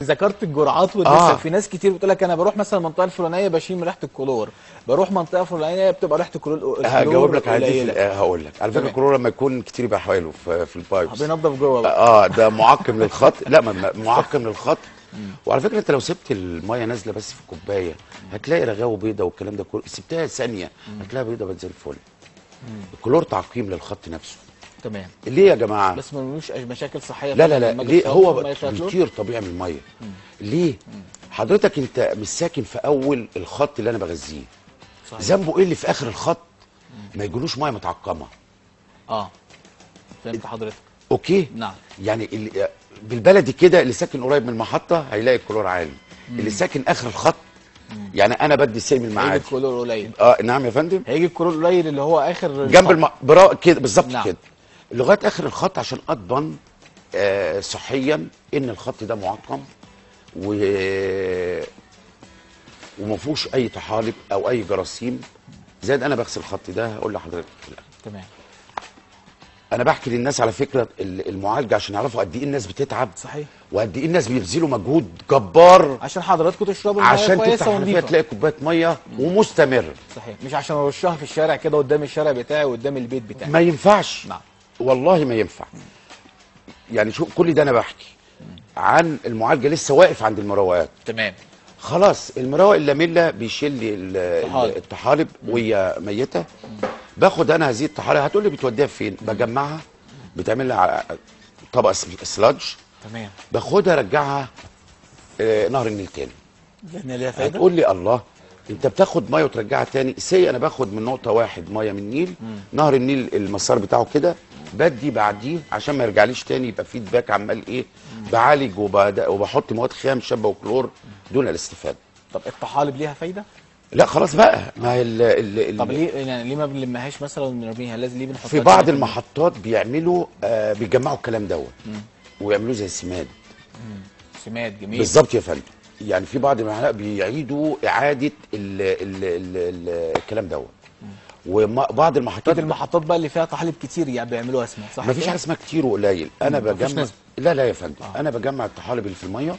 ذكرت الجرعات والنسب آه. في ناس كتير بتقول لك انا بروح مثلا المنطقه الفلانيه بشيل ريحه الكلور بروح منطقه فلانيه بتبقى ريحه الكلور هجاوب لك على دي في- قليلة. آه، هقول لك على فكره تمام. الكلور لما يكون كتير يبقى حلو في, في البايبس بينضف جوه بقى اه ده معقم للخط لا ما- ما- معقم للخط وعلى فكره انت لو سبت الميه نازله بس في كوبايه هتلاقي رغاوه بيضه والكلام ده كله سبتها ثانيه هتلاقيها بيضه بقت زي الفل الكلور تعقيم للخط نفسه تمام ليه يا جماعه بس ما ملوش أي مشاكل صحيه لا لا لا لما أجي ليه أشرب هو مية فيها كلور؟ بيطير طبيعي من الميه ليه حضرتك انت مش ساكن في اول الخط اللي انا بغذيه صحيح. ذنبه ايه اللي في اخر الخط ما يجيلوش ميه متعقمه اه فهمت حضرتك اوكي نعم يعني اللي بالبلدي كده اللي ساكن قريب من المحطه هيلاقي الكلور عالي اللي ساكن اخر الخط يعني انا بدي سيم هيجي المعادي الكلور قليل اه نعم يا فندم هيجي الكلور قليل اللي هو اخر جنب الم... برا... كده بالظبط نعم. كده لغايه اخر الخط عشان اضمن آه صحيا ان الخط ده معقم و وما فيهوش اي طحالب او اي جراثيم زائد انا بغسل الخط ده هقول لحضرتك لا. تمام انا بحكي للناس على فكره ال- المعالجه عشان يعرفوا قد ايه الناس بتتعب صحيح وقد ايه الناس بيبذلوا مجهود جبار عشان حضراتكم تشربوا الميه عشان كويسه تفتح الحنفيه ونظيفه تلاقي كوبايه ميه ومستمر صحيح مش عشان ارشها في الشارع كده قدام الشارع بتاعي وقدام البيت بتاعي ما ينفعش نعم والله ما ينفع يعني شو كل ده انا بحكي عن المعالجه لسه واقف عند المروقات تمام خلاص المروق اللاميلا بيشيل لي ال- ال- طحالب. الطحالب وهي ميته باخد انا هذه الطحالب هتقول لي بتوديها فين بجمعها بتعمل لها على- طبق س- سلاج تمام باخدها ارجعها آه، نهر النيل تاني لان ليها فايده هتقول لي الله انت بتاخد ميه وترجعها تاني سي انا باخد من نقطه واحد ميه من النيل نهر النيل المسار بتاعه كده بدي بعديه عشان ما يرجعليش تاني يبقى فيدباك عمال ايه بعالج وبد- وبحط مواد خام شابه وكلور دون الاستفاده طب الطحالب ليها فايده لا خلاص بقى ما هي ال ال طب ال ليه يعني ليه ما بنلمهاش مثلا ونرميها لازم ليه بنحطها في بعض كده؟ المحطات بيعملوا آه بيجمعوا الكلام دوت ويعملوه زي السماد سماد جميل بالظبط يا فندم يعني في بعض المحلات بيعيدوا اعاده ال ال ال ال الكلام دوت وبعض المحطات اكيد المحطات بقى اللي فيها طحالب كتير يعني بيعملوها اسمها صح ما فيش كده؟ حاجه اسمها كتير وقليل انا مم، مفيش بجمع نسبة. لا لا يا فندم آه. انا بجمع الطحالب اللي في الميه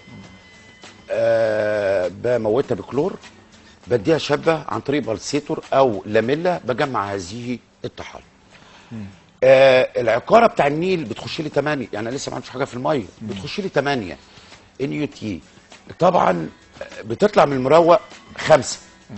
آه بموتها بكلور بديها شابه عن طريق بلسيتور او لاميلا بجمع هذه الطحالب آه العقاره بتاع النيل بتخش لي 8 يعني أنا لسه ما عملتش حاجه في الميه بتخش لي 8 ان يو تي طبعا بتطلع من المروق خمسه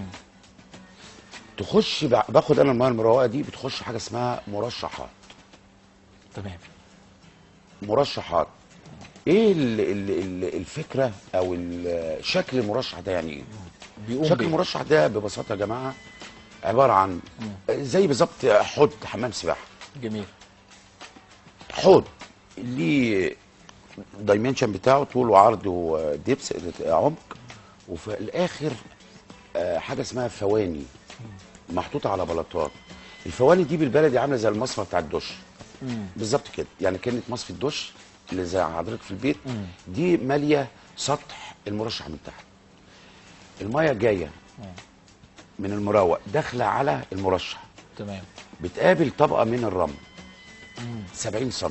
تخش بع- باخد انا الميه المروقه دي بتخش حاجه اسمها مرشحات تمام مرشحات ايه ال ال ال الفكره او ال- شكل المرشح ده يعني ايه بيقوم شكل بيه. المرشح ده ببساطه يا جماعه عباره عن زي بالظبط حوض حمام سباحه جميل حوض ليه دايمنشن بتاعه طول وعرض ودبس عمق وفي الاخر آه، حاجه اسمها فواني محطوطه على بلاطات الفواني دي بالبلدي عامله زي المصفى بتاع الدش بالظبط كده يعني كانت مصفى الدش اللي زي حضرتك في البيت دي ماليه سطح المرشح من تحت الميه جايه من المروق داخله على المرشح تمام بتقابل طبقه من الرمل 70 سم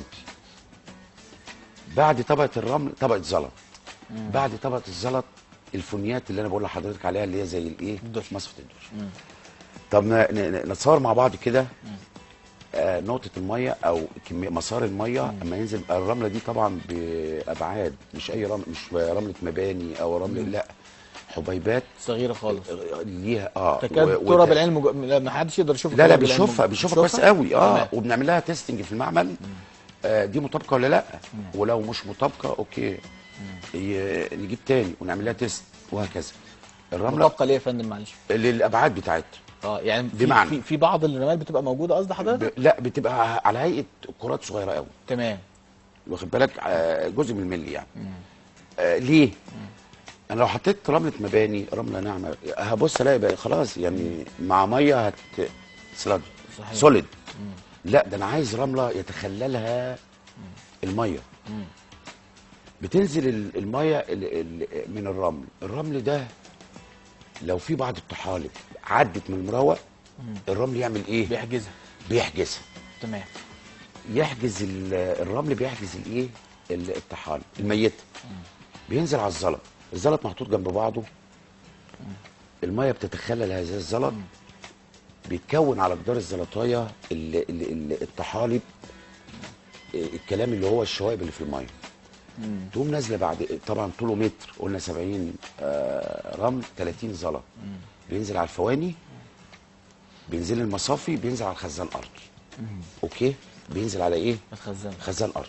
بعد طبقه الرمل طبقه زلط بعد طبقه الزلط الفنيات اللي انا بقول لحضرتك عليها اللي هي زي الايه الدش. مصفى الدش طب ن- ن- نتصور مع بعض كده آه نقطه الميه او كميه مسار الميه اما ينزل الرمله دي طبعا بابعاد مش اي رمل مش رمله مباني او رمل لا حبيبات صغيره خالص ليها اه تكاد و- ترى وت- بالعين مج... لا ما حدش يقدر يشوفها لا لا كده بالعين بيشوفها مج- بيشوفها كويس قوي اه تمام. وبنعمل لها تيستنج في المعمل آه دي مطابقه ولا لا ولو مش مطابقه اوكي ي- نجيب تاني ونعمل لها تيست وهكذا الرمله مطابقه ليه يا فندم معلش للابعاد بتاعتها اه يعني في بمعنى. في, في بعض الرمال بتبقى موجوده قصد حضرتك ب... لا بتبقى على هيئه كرات صغيره قوي تمام واخد بالك آه جزء من الملي يعني آه ليه انا لو حطيت رمله مباني رمله ناعمه هبص الاقي بقى خلاص يعني مع ميه هت سلاد صحيح. سوليد لا ده انا عايز رمله يتخللها الميه بتنزل ال- الميه ال- ال- من الرمل الرمل ده لو في بعض الطحالب عدت من المروق الرمل يعمل ايه بيحجزها بيحجزها تمام يحجز ال- الرمل بيحجز الايه ال- الطحالب الميته بينزل على الزلط الزلط محطوط جنب بعضه الميه بتتخلل هذا الزلط بيتكون على جدار الزلطايه ال- ال- ال- الطحالب آه، الكلام اللي هو الشوائب اللي في الميه تقوم نازله بعد طبعا طوله متر قلنا 70 آه، رمل 30 زلط بينزل على الفواني بينزل المصافي بينزل على الخزان الارضي اوكي بينزل على ايه الخزان خزان ارضي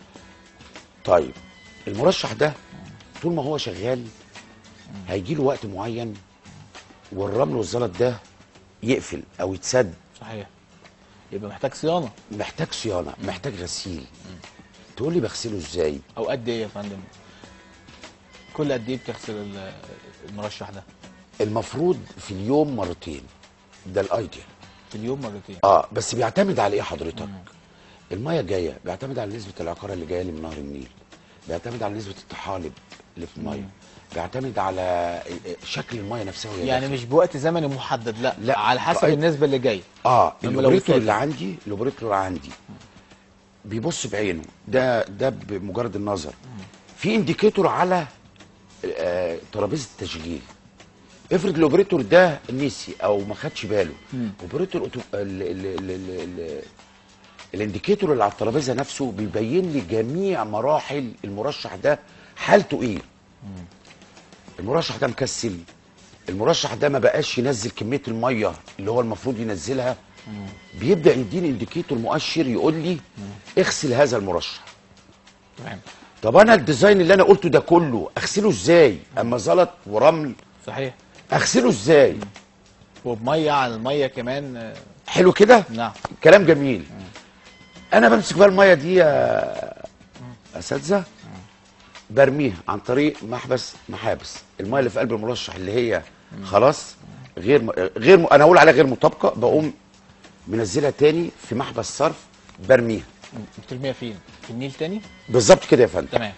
طيب المرشح ده طول ما هو شغال هيجي له وقت معين والرمل والزلط ده يقفل او يتسد صحيح يبقى محتاج صيانه محتاج صيانه محتاج غسيل تقول لي بغسله ازاي او قد ايه يا فندم كل قد ايه بتغسل ال- المرشح ده المفروض في اليوم مرتين ده الايديال في اليوم مرتين اه بس بيعتمد على ايه حضرتك الميه جايه بيعتمد على نسبه العقاره اللي جايه لي من نهر النيل بيعتمد على نسبه الطحالب اللي في الميه بيعتمد على شكل الميه نفسها وهي يعني داخلة. مش بوقت زمني محدد لا, لا. على حسب طيب. النسبه اللي جايه اه لما لو اللوبريتور كده. اللي عندي اللوبريتور اللي عندي بيبص بعينه ده ده بمجرد النظر في انديكيتور على آه، ترابيزه التشغيل افرض الاوبريتور ده نسي او ما خدش باله اوبريتور أوتو- ال- ال- ال- ال- ال- الانديكيتور اللي على الترابيزه نفسه بيبين لي جميع مراحل المرشح ده حالته ايه المرشح ده مكسل المرشح ده ما بقاش ينزل كميه الميه اللي هو المفروض ينزلها بيبدا يديني انديكيتور مؤشر يقول لي اغسل هذا المرشح تمام طب انا الديزاين اللي انا قلته ده كله اغسله ازاي اما زلط ورمل صحيح اغسله ازاي وبميه على الميه كمان آه، حلو كده نعم كلام جميل انا بمسك بقى الميه دي يا اساتذه برميها عن طريق محبس محابس الميه اللي في قلب المرشح اللي هي خلاص غير م... غير م... انا اقول عليها غير مطابقه بقوم منزلها تاني في محبس صرف برميها بترميها فين في النيل تاني بالظبط كده يا فندم تمام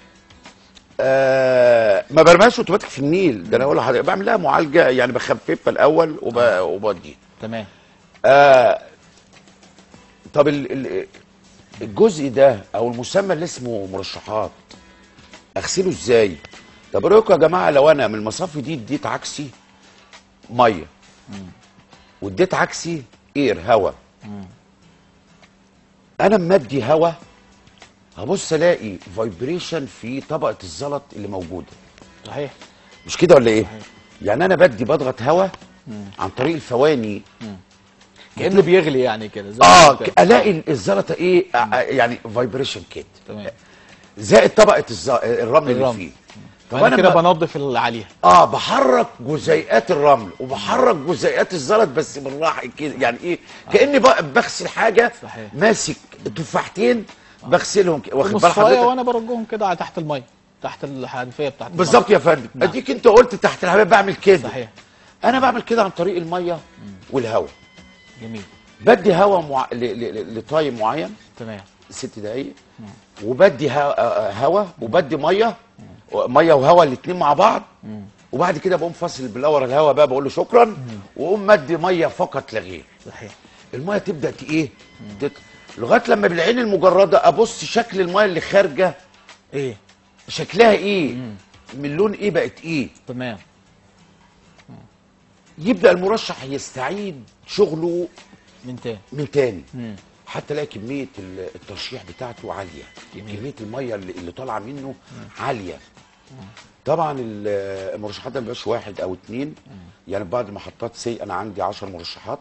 آه ما برميهاش اوتوماتيك في النيل ده انا اقول لحضرتك بعمل لها معالجه يعني بخففها الاول وب... وبوديها تمام آه طب ال- ال- الجزء ده او المسمى اللي اسمه مرشحات اغسله ازاي طب ايه رايكم يا جماعه لو انا من المصافي دي اديت عكسي ميه واديت عكسي اير هوا انا مدي هوا هبص الاقي فايبريشن في طبقه الزلط اللي موجوده صحيح مش كده ولا ايه صحيح. يعني انا بدي بضغط هوا عن طريق الفواني كانه بيغلي يعني كده زي ما اه قلت. ك- الاقي الزلطه ايه آه، آه، يعني فايبريشن كده تمام زائد طبقه الز... الرمل اللي الرمل. فيه فانا كده ب- بنظف اللي عليها اه بحرك جزيئات الرمل وبحرك جزيئات الزلط بس بالراحه كده يعني ايه كاني بقى بغسل حاجه صحيح. ماسك تفاحتين بغسلهم كده، واخد بال نصايه حضرتك وانا برجهم كده على تحت الميه تحت الحنفيه بتاعت المية. بالظبط يا فندم نعم. اديك انت قلت تحت الهواء بعمل كده صحيح انا بعمل كده عن طريق الميه والهواء جميل بدي هواء مع... ل... ل... ل- لتايم معين تمام ست دقايق وبدي ها- هوا وبدي ميه ميه وهوا الاثنين مع بعض وبعد كده بقوم فاصل بلور الهوا بقى بقول له شكرا واقوم مدي ميه فقط لا غير صحيح الميه تبدا ت- ايه تت... لغايه لما بالعين المجرده ابص شكل الميه اللي خارجه ايه شكلها ايه من لون ايه بقت ايه تمام يبدا المرشح يستعيد شغله من تاني من تاني مم. حتى الاقي كميه ال- الترشيح بتاعته عاليه جميل. كميه الميه اللي, اللي طالعه منه عاليه طبعا ال- المرشحات ده ما بيبقاش واحد او اتنين يعني بعض المحطات سي انا عندي 10 مرشحات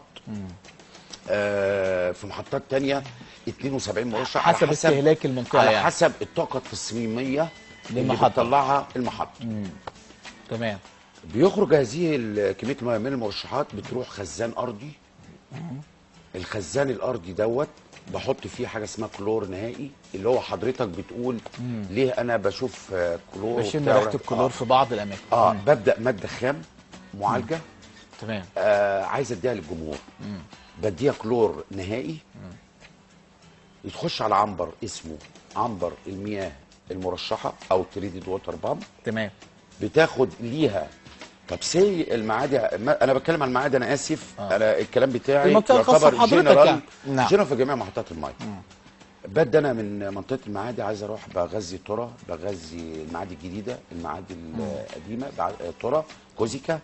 آه في محطات تانية 72 مرشح على حسب استهلاك المنطقة على يعني. حسب الطاقه التصميميه اللي للمحطة. بتطلعها المحطه تمام بيخرج هذه ال- كميه الميه من المرشحات بتروح خزان ارضي الخزان الارضي دوت بحط فيه حاجه اسمها كلور نهائي اللي هو حضرتك بتقول ليه انا بشوف آه، كلور بشم وبتاع ريحه وريحة- الكلور في بعض الاماكن اه, مم. آه ببدا ماده خام معالجه تمام آه عايز اديها للجمهور بديها كلور نهائي يتخش على عنبر اسمه عنبر المياه المرشحه او تريدد ووتر بامب تمام بتاخد ليها طب سي المعادي ما انا بتكلم عن المعادي انا اسف آه. آه. انا الكلام بتاعي المنطقة الخاصة يعتبر بحضرتك جنرال يعني. نعم. جنرال في جميع محطات الميه بد انا من منطقه المعادي عايز اروح بغذي ترى بغذي المعادي الجديده المعادي القديمه بع- ترى كوزيكا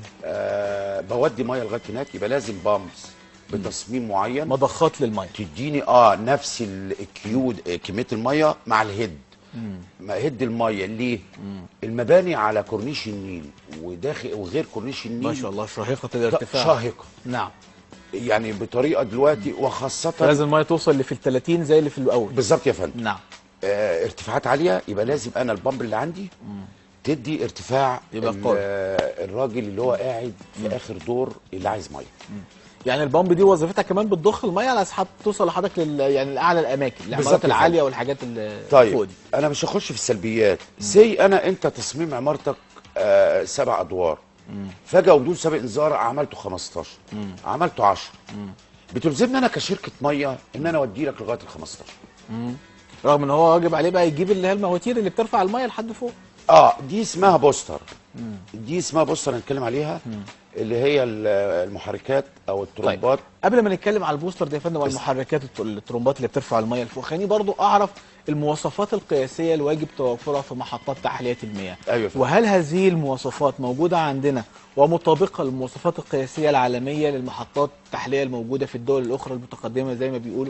آه بودي ميه لغايه هناك يبقى لازم بامبس بتصميم معين مضخات للميه تديني اه نفس ال- الكيود آه، كميه الميه مع الهيد ما هيد الميه ليه المباني على كورنيش النيل وداخل وغير كورنيش النيل ما شاء الله شاهقه ط- الارتفاع شاهقه نعم يعني بطريقه دلوقتي وخاصه لازم الميه توصل اللي في ال 30 زي اللي في الاول بالظبط يا فندم نعم آه ارتفاعات عاليه يبقى لازم انا البامب اللي عندي تدي ارتفاع يبقى ال- قوي. آه، الراجل اللي هو قاعد في اخر دور اللي عايز ميه يعني البامب دي وظيفتها كمان بتضخ الميه على اساس توصل لحضرتك لل يعني لاعلى الاماكن بالظبط العمارات يا العاليه والحاجات اللي طيب فوق دي انا مش هخش في السلبيات سي انا انت تصميم عمارتك آه سبع ادوار فجاه وبدون سابق انذار عملته 15 عملته 10 بتلزمني انا كشركه ميه ان انا اودي لك لغايه ال 15 رغم ان هو واجب عليه بقى يجيب اللي هي المواتير اللي بترفع الميه لحد فوق اه دي اسمها بوستر دي اسمها بوستر هنتكلم عليها اللي هي ال- المحركات او الترمبات قبل ما نتكلم على البوستر ده يا فندم والمحركات الت- الترومبات اللي بترفع الميه لفوق خليني برضو اعرف المواصفات القياسيه اللي واجب توفرها في محطات تحليه المياه أيوة يا فندم. وهل هذه المواصفات موجوده عندنا ومطابقه للمواصفات القياسيه العالميه للمحطات التحليه الموجوده في الدول الاخرى المتقدمه زي ما بيقولوا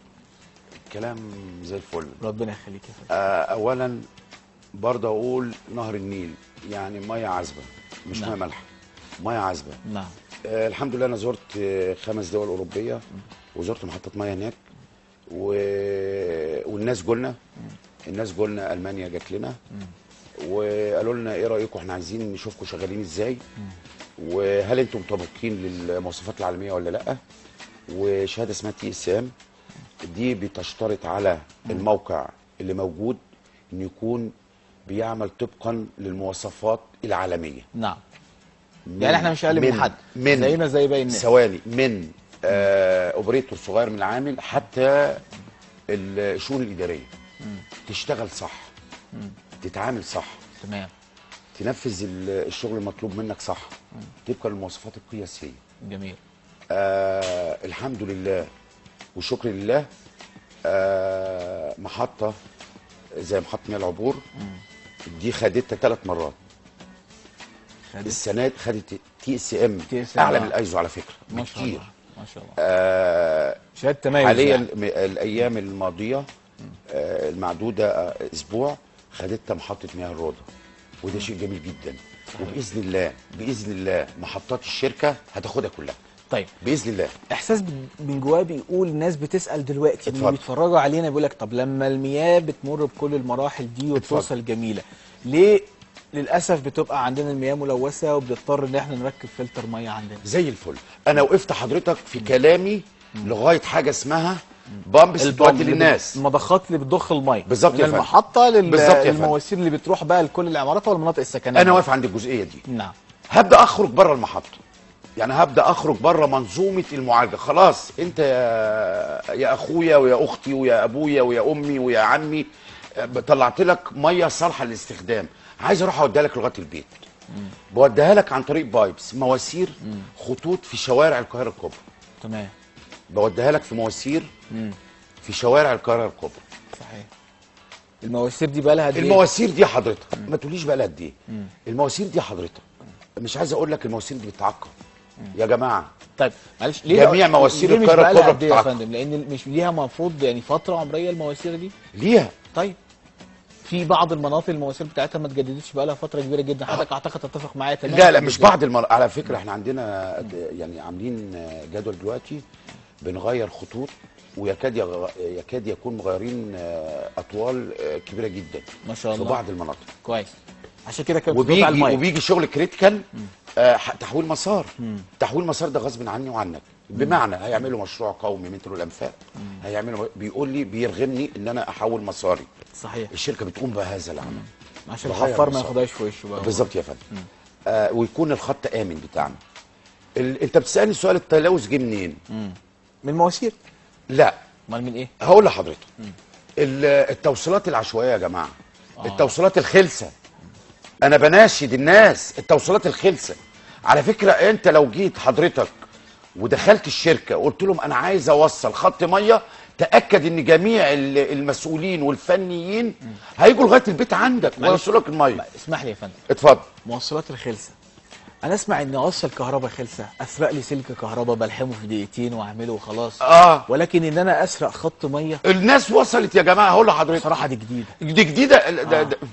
كلام زي الفل ربنا يخليك يا فندم آه اولا برضه اقول نهر النيل يعني ميه عذبه مش نعم. ميه مالحه ميه عذبه نعم آه الحمد لله انا زرت آه، خمس دول اوروبيه وزرت محطه ميه هناك و... والناس جولنا الناس جولنا المانيا جات لنا وقالوا لنا ايه رايكم احنا عايزين نشوفكم شغالين ازاي وهل انتم مطابقين للمواصفات العالميه ولا لا وشهاده اسمها تي اس ام دي بتشترط على الموقع اللي موجود ان يكون بيعمل طبقا للمواصفات العالميه نعم يعني احنا مش اقل من حد من زينا زي باقي الناس ثواني من آه اوبريتور صغير من العامل حتى الشؤون الاداريه تشتغل صح تتعامل صح تمام تنفذ ال- الشغل المطلوب منك صح طبقا للمواصفات القياسيه جميل آه الحمد لله والشكر لله آه محطه زي محطه مياه العبور دي خدتها ثلاث مرات خدت السنه دي خدت تي اس ام TSM اعلى آه. من الايزو على فكره ما شاء بكتير الله ما شاء الله آه شهاده تميز حاليا يعني. م- الايام الماضيه آه المعدوده آه اسبوع خدتها محطه مياه الروضه وده شيء جميل جدا وباذن الله باذن الله محطات الشركه هتاخدها كلها طيب باذن الله احساس ب- من جواه بيقول الناس بتسال دلوقتي اللي اتفضل. بيتفرجوا علينا بيقول لك طب لما المياه بتمر بكل المراحل دي وبتوصل جميله ليه للاسف بتبقى عندنا المياه ملوثه وبنضطر ان احنا نركب فلتر ميه عندنا زي الفل انا وقفت حضرتك في كلامي لغايه حاجه اسمها بامبس البامب تودي اللي للناس بت- المضخات اللي بتضخ الميه بالظبط من يا فندم. المحطه لل- بالظبط يا فندم. للمواسير اللي بتروح بقى لكل العمارات والمناطق السكنيه انا واقف عند الجزئيه دي نعم هبدا اخرج بره المحطه يعني هبدا اخرج بره منظومه المعالجه خلاص انت يا يا اخويا ويا اختي ويا ابويا ويا امي ويا عمي آه، طلعت لك ميه صالحه للاستخدام عايز اروح اوديها لك لغايه البيت بوديها لك عن طريق بايبس مواسير خطوط في شوارع القاهره الكبرى تمام بوديها لك في مواسير في شوارع القاهره الكبرى صحيح المواسير دي بقى لها قد ايه؟ المواسير دي حضرتك ما تقوليش بقى لها قد ايه المواسير دي حضرتك مش عايز اقول لك المواسير دي بتتعقم يا جماعه طيب معلش ليه جميع مواسير ليه مش القاهرة بقالها الكبرى قد ايه يا بتتعاقب؟ فندم لان مش ليها المفروض يعني فتره عمريه المواسير دي ليها طيب في بعض المناطق المواسير بتاعتها ما اتجددتش بقى لها فتره كبيره جدا حضرتك اعتقد تتفق معايا تماما لا لا مش بعض المر... على فكره احنا عندنا يعني عاملين جدول دلوقتي بنغير خطوط ويكاد يغ... يكاد يكون مغيرين آه، اطوال آه، كبيره جدا ما شاء في الله بعض المناطق كويس عشان كده كانت بتقطع وبيجي الميه وبيجي شغل كريتيكال آه ح- تحويل مسار تحويل مسار ده غصب عني وعنك بمعنى هيعملوا مشروع قومي مثل الانفاق هيعملوا بيقول لي بيرغمني ان انا احول مساري صحيح الشركه بتقوم بهذا العمل عشان بغير الحفار ما مسار. ياخدهاش في وشه بقى بالظبط يا فندم آه ويكون الخط امن بتاعنا ال... انت بتسالني سؤال التلوث جه منين من المواسير لا امال من ايه هقول لحضرتك ال- التوصيلات العشوائيه يا جماعه آه. التوصيلات الخلسه انا بناشد الناس التوصيلات الخلسه على فكره انت لو جيت حضرتك ودخلت الشركه وقلت لهم انا عايز اوصل خط ميه تاكد ان جميع ال- المسؤولين والفنيين هيجوا لغايه البيت عندك ويوصلوا لك الميه اسمح لي يا فندم اتفضل موصلات الخلسه انا اسمع ان اوصل كهرباء خلسه اسرق لي سلك كهرباء بلحمه في دقيقتين واعمله وخلاص اه ولكن ان انا اسرق خط ميه الناس وصلت يا جماعه هقول لحضرتك بصراحه دي جديده دي جديده ال- ده- آه. ده-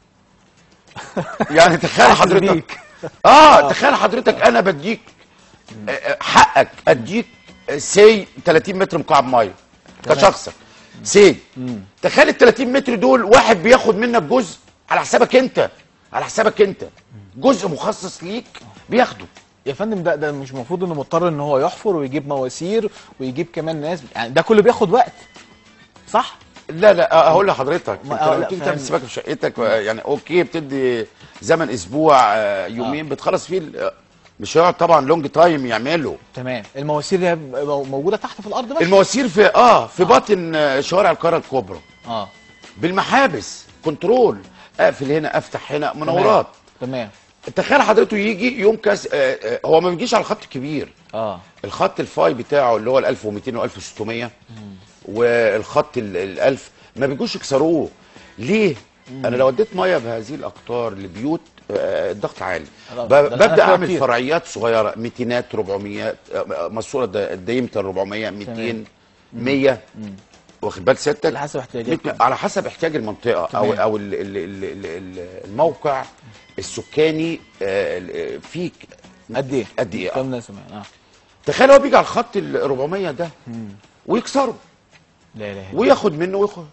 يعني تخيل حاسس حضرتك بيك. اه تخيل حضرتك انا بديك آه، آه، حقك اديك سي 30 متر مكعب ميه تمام. كشخصك سي تخيل ال 30 متر دول واحد بياخد منك جزء على حسابك انت على حسابك انت جزء مخصص ليك بياخده يا فندم ده ده مش المفروض انه مضطر ان هو يحفر ويجيب مواسير ويجيب كمان ناس يعني ده كله بياخد وقت صح لا لا آه، هقول لحضرتك ما- انت آه، لو لا، تيجي فاهم. تعمل سباكه في شقتك آه، يعني اوكي بتدي زمن اسبوع آه، يومين بتخلص فيه ال- آه، مش هيقعد طبعا لونج تايم يعمله تمام المواسير دي هتبقى موجوده تحت في الارض بس المواسير في اه في باطن آه، شوارع القاهره الكبرى اه بالمحابس كنترول اقفل هنا افتح هنا منورات تمام تخيل حضرته يجي يوم كاس آه، آه، هو ما بيجيش على الخط الكبير اه الخط الفاي بتاعه اللي هو ال 1200 و 1600 والخط ال ال 1000 ما بيجوش يكسروه ليه؟ انا لو اديت ميه بهذه الاقطار لبيوت آه، الضغط عالي خلاص، ب- ده أنا ببدا فيها اعمل كتير. فرعيات صغيره 200 400 آه، ماسوره د- دايمتر 400 200 100 واخد بال سيادتك على حسب احتياجاتكم. مت- على حسب احتياج المنطقه او تمام. او ال- ال- ال- ال- ال- الموقع السكاني آه، ال- فيه قد ايه قد ايه آه. كام ناس معانا؟ اه تخيل هو بيجي على الخط ال 400 ده ويكسره لا اله الا الله. وياخد منه وياخد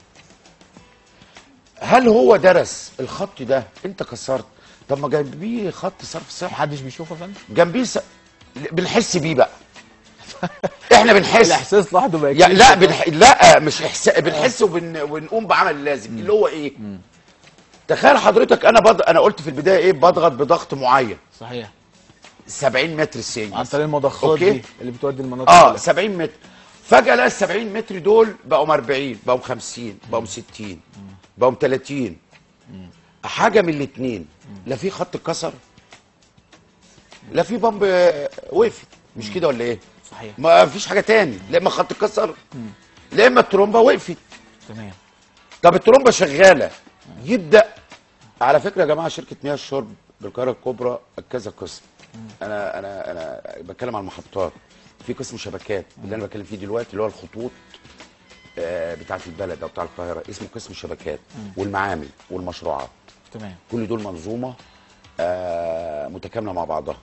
هل هو درس الخط ده انت كسرت طب ما جنبيه خط صرف صحي محدش بيشوفه يا فندم جنبيه س... بنحس بيه بقى احنا بنحس الاحساس لوحده بقى يا كتير. لا بنح... لا مش احساس بنحس وبن... ونقوم بعمل اللازم اللي هو ايه تخيل حضرتك انا بض... انا قلت في البدايه ايه بضغط بضغط معين صحيح 70 متر السين عن طريق المضخات أوكي. دي اللي بتودي المناطق اه كلها. 70 متر فجاه لا ال 70 متر دول بقوا 40 بقوا 50 بقوا 60 بقوا 30 حاجه من الاثنين لا في خط اتكسر لا في بامب آه، وقفت مش كده ولا ايه؟ صحيح ما فيش حاجه تاني لا اما خط اتكسر لا اما الترومبه وقفت تمام طب الترومبه شغاله يبدا على فكره يا جماعه شركه مياه الشرب بالقاهره الكبرى كذا قسم انا انا انا بتكلم عن المحطات في قسم شبكات اللي انا بتكلم فيه دلوقتي اللي هو الخطوط آه، بتاعه البلد او بتاع القاهره اسمه قسم الشبكات والمعامل والمشروعات تمام كل دول منظومه آه، متكامله مع بعضها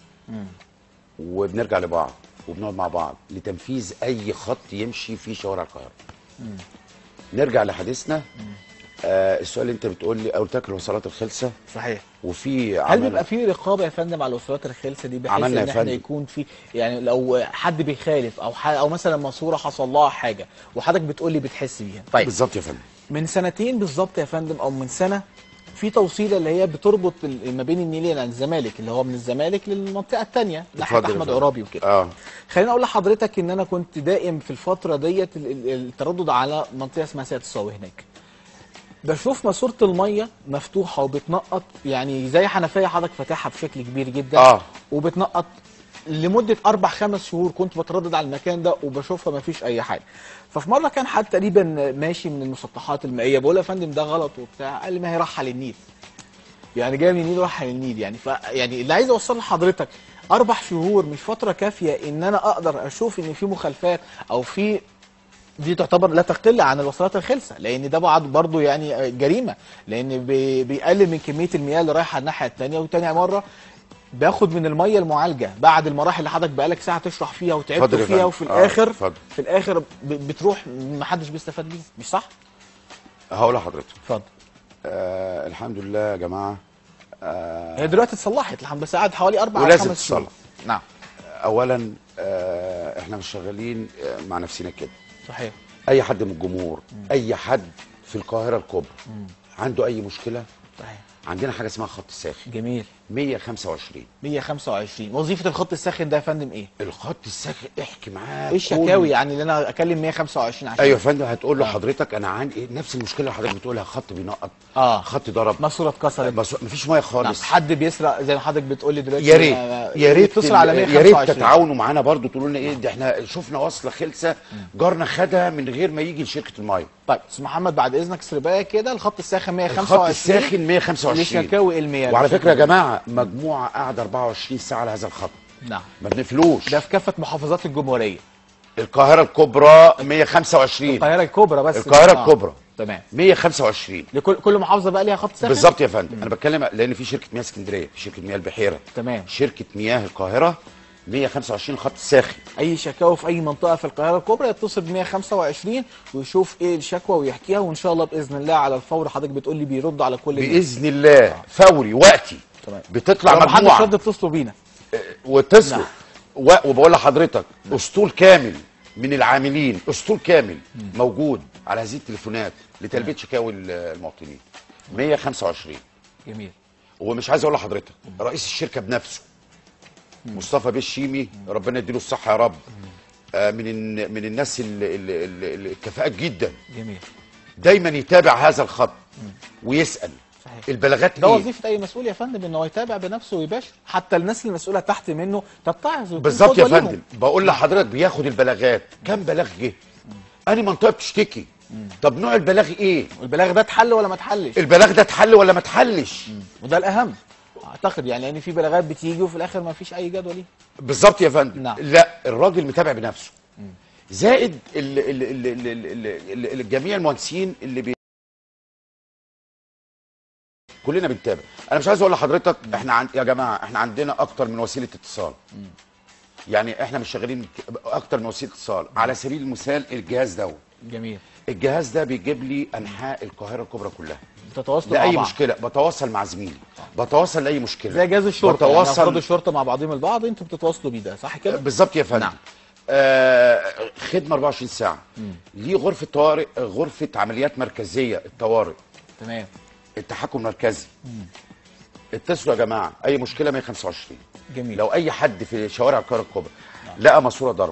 وبنرجع لبعض وبنقعد مع بعض لتنفيذ اي خط يمشي في شوارع القاهره نرجع لحديثنا آه السؤال اللي انت بتقول لي قلت لك الوصلات الخلسه صحيح وفي هل عمل بيبقى في رقابه يا فندم على الوصولات الخلسه دي بحيث عملنا يا ان احنا فندم. يكون في يعني لو حد بيخالف او ح... او مثلا ماسوره حصل لها حاجه وحضرتك بتقول لي بتحس بيها طيب بالظبط يا فندم من سنتين بالظبط يا فندم او من سنه في توصيله اللي هي بتربط ال- ما بين النيل يعني الزمالك اللي هو من الزمالك للمنطقه الثانيه ناحيه اتفضل يا احمد فندم. عرابي وكده اه خليني اقول لحضرتك ان انا كنت دائم في الفتره ديت ال- ال- التردد على منطقه اسمها سيد الصاوي هناك بشوف ماسوره الميه مفتوحه وبتنقط يعني زي حنفيه حضرتك فاتحها بشكل كبير جدا اه وبتنقط لمده اربع خمس شهور كنت بتردد على المكان ده وبشوفها ما فيش اي حاجه ففي مره كان حد تقريبا ماشي من المسطحات المائيه بقول له يا فندم ده غلط وبتاع قال لي ما هي راحه للنيل يعني جايه من النيل رايحه للنيل يعني ف يعني اللي عايز اوصله لحضرتك اربع شهور مش فتره كافيه ان انا اقدر اشوف ان في مخالفات او في دي تعتبر لا تقل عن الوصلات الخلسه لان ده بعد برضه يعني جريمه لان بي- بيقلل من كميه المياه اللي رايحه الناحيه الثانيه وتاني مره باخد من الميه المعالجه بعد المراحل اللي حضرتك بقالك ساعه تشرح فيها اتفضل وتعبت يا فيها فندم. وفي آه، الاخر اتفضل. في الاخر ب- بتروح محدش بيستفاد بيها مش صح؟ هقول لحضرتك اتفضل آه الحمد لله يا جماعه آه هي دلوقتي اتصلحت الحمد بس قعد حوالي اربع أو ولازم خمس شهور تتصلح. نعم اولا آه احنا مش شغالين آه مع نفسنا كده صحيح اي حد من الجمهور اي حد في القاهره الكبرى عنده اي مشكله صحيح عندنا حاجه اسمها خط الساخن جميل 125 125 وظيفه الخط الساخن ده يا فندم ايه الخط الساخن احكي معاه ايه الشكاوي يعني اللي انا اكلم 125 عشان ايوه يا فندم هتقول له آه. حضرتك انا عندي نفس المشكله اللي حضرتك بتقولها خط بينقط اه خط ضرب ماسوره اتكسرت بس مفيش ميه نعم. خالص حد بيسرق زي ما حضرتك بتقول لي دلوقتي يا ريت آه، يا ريت يتصل على يا 125 ريت تتعاونوا معانا برضو تقولوا لنا ايه ده احنا شفنا وصله خلسه جارنا خدها من غير ما يجي لشركه الميه طيب استاذ محمد بعد اذنك سربايه كده الخط الساخن 125 الخط الساخن 125 لشكاوي المياه وعلى فكره يا جماعه مجموعه قاعده 24 ساعه على هذا الخط نعم ما بنقفلوش ده في كافه محافظات الجمهوريه القاهره الكبرى 125 القاهره الكبرى بس القاهره آه. الكبرى تمام 125 لكل كل محافظه بقى ليها خط ساخن بالظبط يا فندم انا بتكلم لان في شركه مياه اسكندريه في شركه مياه البحيره تمام شركه مياه القاهره 125 خط ساخن اي شكاوى في اي منطقه في القاهره الكبرى يتصل ب 125 ويشوف ايه الشكوى ويحكيها وان شاء الله باذن الله على الفور حضرتك بتقول لي بيرد على كل الناس. باذن الله فوري وقتي تمام. بتطلع لو محدش مجموعه رد اتصلوا بينا واتصلوا نعم. و- وبقول لحضرتك اسطول كامل من العاملين اسطول كامل موجود على هذه التليفونات لتلبيه شكاوي ال- المواطنين 125 جميل ومش عايز اقول لحضرتك رئيس الشركه بنفسه مصطفى بيه الشيمي ربنا يديله الصحه يا رب آه، من الن- من الناس ال- ال- ال- ال- الكفاءات جدا جميل دايما يتابع هذا الخط ويسال صحيح. البلاغات ده ايه وظيفه اي مسؤول يا فندم ان هو يتابع بنفسه ويباشر حتى الناس المسؤوله تحت منه تتعظ وتكون بالظبط يا قدوة ليهم. فندم بقول لحضرتك بياخد البلاغات كم بلاغ جه انهي منطقه بتشتكي طب نوع البلاغ ايه والبلاغ ده اتحل ولا ما اتحلش البلاغ ده اتحل ولا ما اتحلش وده الاهم اعتقد يعني لان في بلاغات بتيجي وفي الاخر ما فيش اي جدوى ليه بالظبط يا فندم نعم. لا الراجل متابع بنفسه زائد ال ال ال ال ال ال ال جميع المهندسين اللي بي كلنا بنتابع انا مش عايز اقول لحضرتك احنا عن... يا جماعه احنا عندنا اكتر من وسيله اتصال يعني احنا مش شغالين ك- اكتر من وسيله اتصال على سبيل المثال الجهاز ده جميل الجهاز ده بيجيب لي انحاء القاهره الكبرى كلها تتواصلوا مع لاي بعض مشكله بتواصل مع زميلي بتواصل لاي مشكله زي جهاز الشرطه يعني بتواصل افراد الشرطه مع بعضهم البعض انتوا بتتواصلوا بيه ده صح كده؟ بالظبط يا فندم نعم. آه خدمه 24 ساعه ليه غرفه طوارئ غرفه عمليات مركزيه الطوارئ تمام التحكم المركزي اتصلوا يا جماعه اي مشكله 125 جميل لو اي حد في شوارع القاهره الكبرى لقى ماسوره ضرب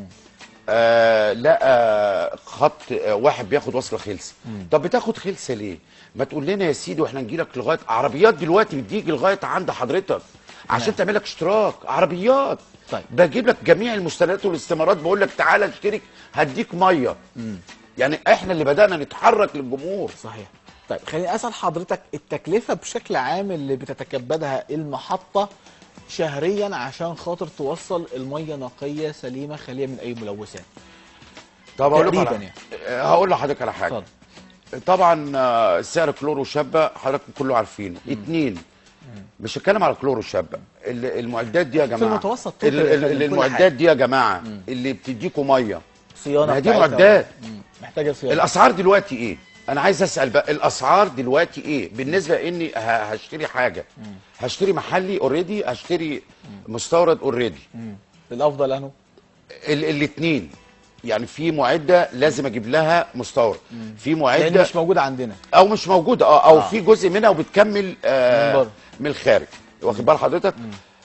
آه لقى خط آه واحد بياخد وصله خلسه طب بتاخد خلسه ليه ما تقول لنا يا سيدي واحنا نجي لك لغايه عربيات دلوقتي بتيجي لغايه عند حضرتك عشان تعمل لك اشتراك عربيات طيب. بجيب لك جميع المستندات والاستمارات بقول لك تعالى اشترك هديك ميه يعني احنا اللي بدانا نتحرك للجمهور صحيح طيب خليني اسال حضرتك التكلفه بشكل عام اللي بتتكبدها المحطه شهريا عشان خاطر توصل الميه نقيه سليمه خاليه من اي ملوثات طب اقول لكم تقريباً على- آه، هقول لحضرتك على حاجه اتفضل طبعا آه، سعر كلورو شابه حضرتك كله عارفينه اتنين مش هتكلم على كلورو شابه ال- المعدات دي يا جماعه المتوسط ال- total يا ال- فندم، ال- كل المعدات حاجة. دي يا جماعه اللي بتديكوا ميه صيانه ما هي دي بتاعتها. معدات. مم. محتاجه صيانه الاسعار دلوقتي ايه انا عايز اسال بقى الاسعار دلوقتي ايه بالنسبه اني ه- هشتري حاجه هشتري محلي اوريدي هشتري مستورد اوريدي مم. الافضل انه الاثنين يعني في معده لازم اجيب لها مستورد في لان معده مش موجود عندنا او مش موجوده اه او آه. في جزء منها وبتكمل آه من بره. من الخارج واخد بال حضرتك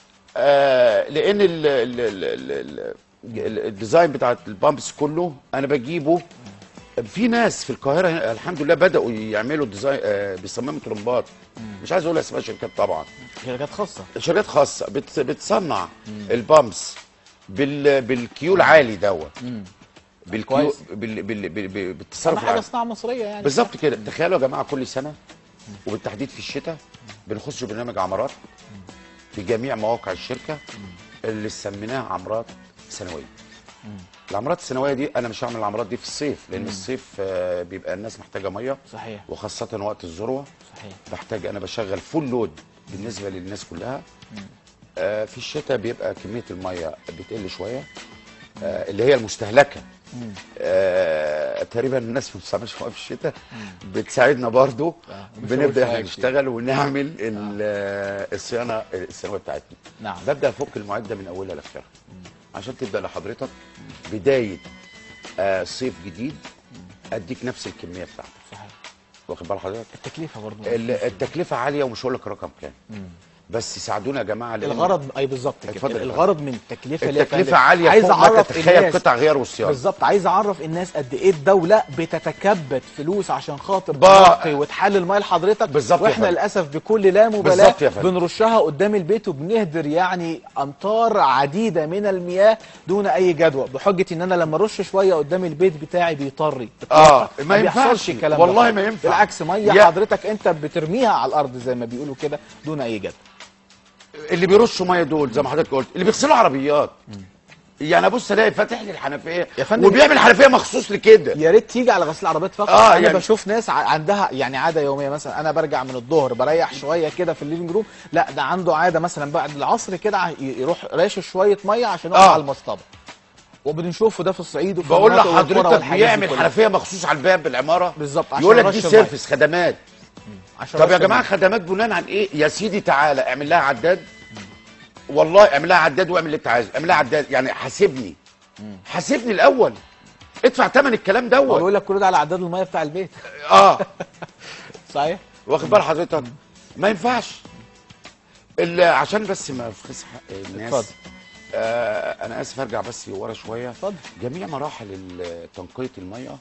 آه لان ال ال ال ال ال الديزاين بتاع البامبس كله انا بجيبه في ناس في القاهره هنا الحمد لله بداوا يعملوا ديزاين آه بيصمموا طرمبات مش عايز اقول اسماء شركات طبعا شركات خاصه شركات خاصه بت بتصنع البامبس بال بالكيو العالي دوت بالكيو كويس. بال بال بال بال اهم بالتصرف حاجه العالي صناعه مصريه يعني بالظبط كده تخيلوا يا جماعه كل سنه وبالتحديد في الشتاء بنخش برنامج عمارات في جميع مواقع الشركه اللي سميناها عمارات سنويه العمارات السنويه دي انا مش هعمل العمارات دي في الصيف لان الصيف آه، بيبقى الناس محتاجه ميه صحيح وخاصه وقت الذروه صحيح بحتاج انا بشغل فول لود بالنسبه للناس كلها آه في الشتاء بيبقى كميه الميه بتقل شويه آه اللي هي المستهلكه آه تقريبا الناس ما بتستعملش ميه في الشتاء بتساعدنا برضو آه، مش بنبدا هقول احنا حاجة نشتغل ونعمل ال- آه، الصيانه السنويه بتاعتنا نعم ببدا افك المعده من اولها لاخرها عشان تبدا لحضرتك بدايه آه صيف جديد اديك نفس الكميه بتاعتك صحيح واخد بال حضرتك التكلفه برضه ال- التكلفه عاليه ومش هقول لك رقم كام بس ساعدونا يا جماعه لأن الغرض اي بالظبط كده اتفضل يا الغرض من التكلفه اللي هي التكلفه فعلا- عاليه عايز فوق ما اعرف تتخيل الناس قطع غيار والصيانه بالظبط عايز اعرف الناس قد ايه الدوله بتتكبد فلوس عشان خاطر بقى- تنقي وتحلل ميه لحضرتك بالظبط يا واحنا فندم. للاسف بكل لا مبالاه بالظبط يا فندم. بنرشها قدام البيت وبنهدر يعني امتار عديده من المياه دون اي جدوى بحجه ان انا لما ارش شويه قدام البيت بتاعي بيطري آه، ما بيحصلش ينفعش. الكلام ده والله خالص. ما ينفع. بالعكس ميه يا- حضرتك انت بترميها على الارض زي ما بيقولوا كده دون اي جدوى اللي بيرشوا ميه دول زي ما حضرتك قلت اللي بيغسلوا عربيات يعني ابص الاقي فاتح لي الحنفيه يا فندم- وبيعمل حنفيه مخصوص لكده يا ريت تيجي على غسيل العربيات فقط آه، انا يعني- بشوف ناس ع- عندها يعني عاده يوميه مثلا انا برجع من الظهر بريح شويه كده في الليفنج روم لا ده عنده عاده مثلا بعد العصر كده ع- ي- يروح راشش شويه ميه عشان يقف آه. على المصطبه وبنشوفه ده في الصعيد وفي بقول المناطق والقرى لحضرتك والحاجات دي بيعمل كلها. حنفيه مخصوص على الباب بالعماره بالظبط، عشان يقول لك يرش دي المية. سيرفيس خدمات عشان طب يا رش جماعه المية. خدمات بناء عن ايه يا سيدي تعالى اعمل لها عداد والله اعمل لها عداد واعمل اللي انت عايزه اعمل لها عداد يعني حاسبني حاسبني الاول ادفع ثمن الكلام هو دوت بيقول لك كل ده على عداد الميه بتاع البيت اه صحيح واخد بال حضرتك ما ينفعش ال- عشان بس ما افخس حق الناس اتفضل. آه انا اسف ارجع بس ورا شويه اتفضل. جميع مراحل ال- تنقيه الميه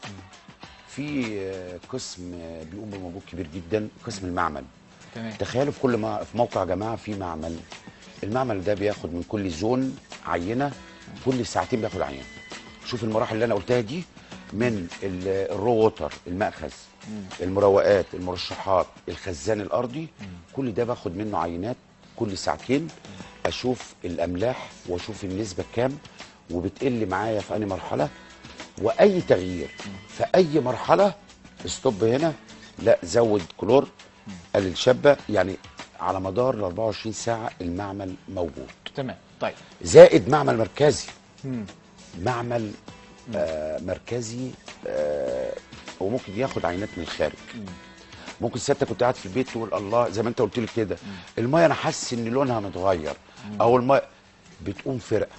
في آه، قسم آه، بيقوم بمجهود كبير جدا قسم المعمل تمام تخيلوا في كل ما في موقع يا جماعه في معمل المعمل ده بياخد من كل زون عينه كل ساعتين بياخد عينه شوف المراحل اللي انا قلتها دي من ال- الرو ووتر المأخذ المروقات المرشحات الخزان الارضي كل ده باخد منه عينات كل ساعتين اشوف الاملاح واشوف النسبه كام وبتقل معايا في انهي مرحله واي تغيير في اي مرحله ستوب هنا لا زود كلور قلل شبه يعني على مدار ال 24 ساعه المعمل موجود تمام طيب زائد معمل مركزي مم. معمل آه مركزي آه وممكن ياخد عينات من الخارج ممكن سيادتك كنت قاعد في البيت تقول الله زي ما انت قلت لي كده الميه انا حاسس ان لونها متغير او الميه بتقوم فرقه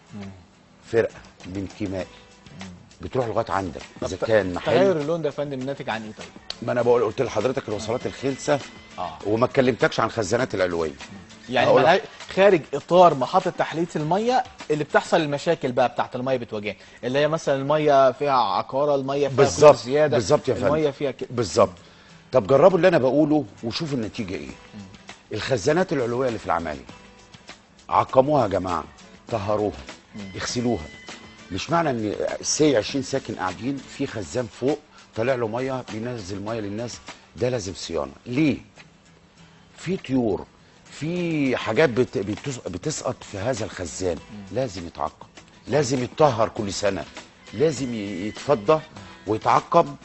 فرقه من كيمائي بتروح لغايه عندك اذا كان تغير محل اللون ده يا فندم ناتج عن ايه طيب؟ ما انا بقول قلت لحضرتك الوصلات الخلسه اه وما اتكلمتكش عن الخزانات العلويه يعني هقول لك. ملها- خارج اطار محطه تحليه الميه اللي بتحصل المشاكل بقى بتاعت الميه بتواجهها اللي هي مثلا الميه فيها عقاره الميه فيها بالظبط كلور زياده بالظبط يا فندم الميه فيها كده بالظبط طب جربوا اللي انا بقوله وشوفوا النتيجه ايه الخزانات العلويه اللي في العماير عقموها يا جماعه طهروها اغسلوها مش معنى ان سي 20 ساكن قاعدين في خزان فوق طالع له ميه بينزل ميه للناس ده لازم صيانه ليه في طيور في حاجات بت... بتس... بتسقط في هذا الخزان لازم يتعقم لازم يتطهر كل سنه لازم ي- يتفضى ويتعقم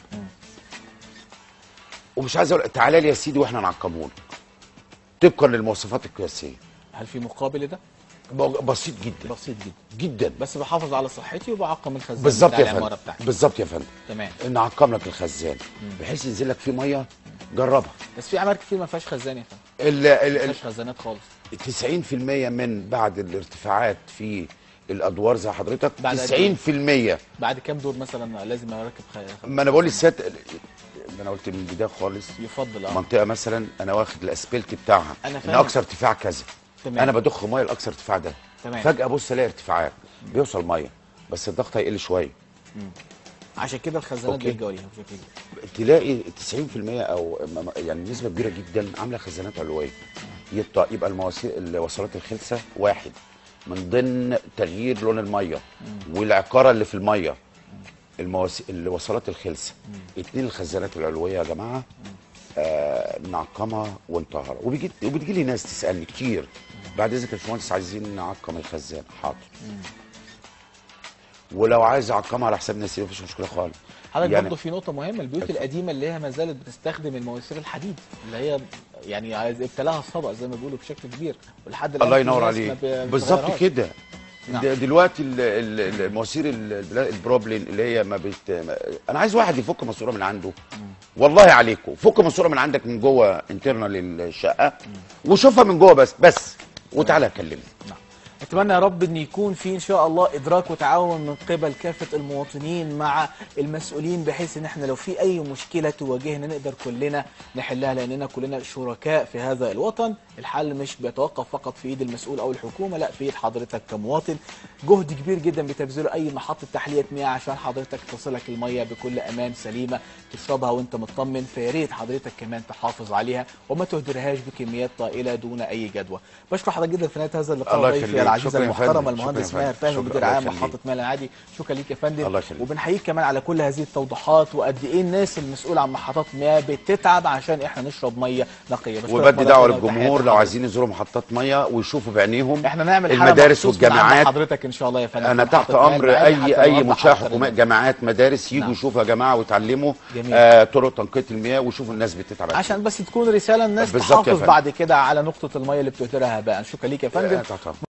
ومش عايز اقول تعالى لي يا سيدي واحنا نعقمه لك طبقا للمواصفات القياسيه هل في مقابل لده؟ ب- بسيط جدا بسيط جدا جدا بس بحافظ على صحتي وبعقم الخزان بالظبط بتاع يا العماره فندم بتاعتي بالظبط يا فندم تمام نعقم لك الخزان بحيث ينزل لك فيه ميه جربها بس في عماير كتير ما فيهاش خزان يا فندم ال ما ال فيهاش خزانات خالص ال 90% من بعد الارتفاعات في الادوار زي حضرتك بعد قد 90% بعد كام دور مثلا لازم اركب خ... ما انا بقول للسيادة ما انا قلت من البدايه خالص يفضل اه منطقه مثلا انا واخد الاسبلت بتاعها أنا ان فاهم. اقصى ارتفاع كذا تمام. انا بضخ ميه لاقصى ارتفاع ده تمام. فجاه ابص الاقي ارتفاعات بيوصل ميه بس الضغط هيقل شويه عشان كده الخزانات أوكي. بيلجأوا ليها بشكل كبير تلاقي 90% او م- م- يعني نسبه كبيره جدا عامله خزانات علويه يبقى يبقى المواسير الوصلات الخلسه واحد من ضمن تغيير لون الميه والعقاره اللي في الميه المواسي... الوصلات الخلسه اتنين الخزانات العلويه يا جماعه آه نعقمها ونطهرها وبيجي وبتجي لي ناس تسالني كتير بعد اذنك يا باشمهندس عايزين نعقم الخزان حاضر ولو عايز اعقمها على حساب ناس مفيش مشكله خالص حضرتك يعني- برضه في نقطة مهمة البيوت القديمة اللي هي ما زالت بتستخدم المواسير الحديد اللي هي يعني عايز- ابتلاها الصبا زي ما بيقولوا بشكل كبير ولحد الآن الله في ينور ناس عليك ما ب- بالظبط بتغيرهاش. كده نعم. د- دلوقتي ال- ال- ال- المواسير ال- البلا- البروبلين اللي هي ما بت ما- انا عايز واحد يفك ماسوره من عنده والله عليكم فك ماسوره من عندك من جوه انترنال الشقه وشوفها من جوه بس بس وتعالى كلمني نعم اتمنى يا رب ان يكون في ان شاء الله ادراك وتعاون من قبل كافه المواطنين مع المسؤولين بحيث ان احنا لو في اي مشكله تواجهنا نقدر كلنا نحلها لاننا كلنا شركاء في هذا الوطن الحل مش بيتوقف فقط في ايد المسؤول او الحكومه لا في ايد حضرتك كمواطن جهد كبير جدا بتبذله اي محطه تحليه مياه عشان حضرتك تصلك الميه بكل امان سليمه تشربها وانت مطمن فيا ريت حضرتك كمان تحافظ عليها وما تهدرهاش بكميات طائله دون اي جدوى بشكر حضرتك جدا في نهايه هذا اللقاء الله ضيفي يخليك. العزيزه شكرا يا المحترمه فندم. المهندس شكرا يا ماهر فندم. فهمي شكرا. مدير الله عام يخليك. محطه مال العادي شكرا ليك يا فندم الله يخليك. وبنحييك كمان على كل هذه التوضيحات وقد ايه الناس المسؤوله عن محطات مياه بتتعب عشان احنا نشرب ميه نقيه بشكرك وبدي مرة دعوه تانية للجمهور وتحياتي لو لحضرتك. عايزين يزوروا محطات ميه ويشوفوا بعينيهم احنا نعمل حلقه المدارس مخصوص من عند والجامعات حضرتك ان شاء الله يا فندم انا في تحت محطة مياه امر العادي اي حتى اي نوضح منشاه أكتر حكومات للناس. جامعات مدارس يجوا نعم. يشوفوا يا جماعه ويتعلموا جميل. آه طرق تنقيه المياه ويشوفوا الناس بتتعب عشان بس تكون رساله الناس بالظبط يا تحافظ فندم. بعد كده على نقطه الميه اللي بتهدرها هباء شكرا ليك يا آه، فندم تحت أمر.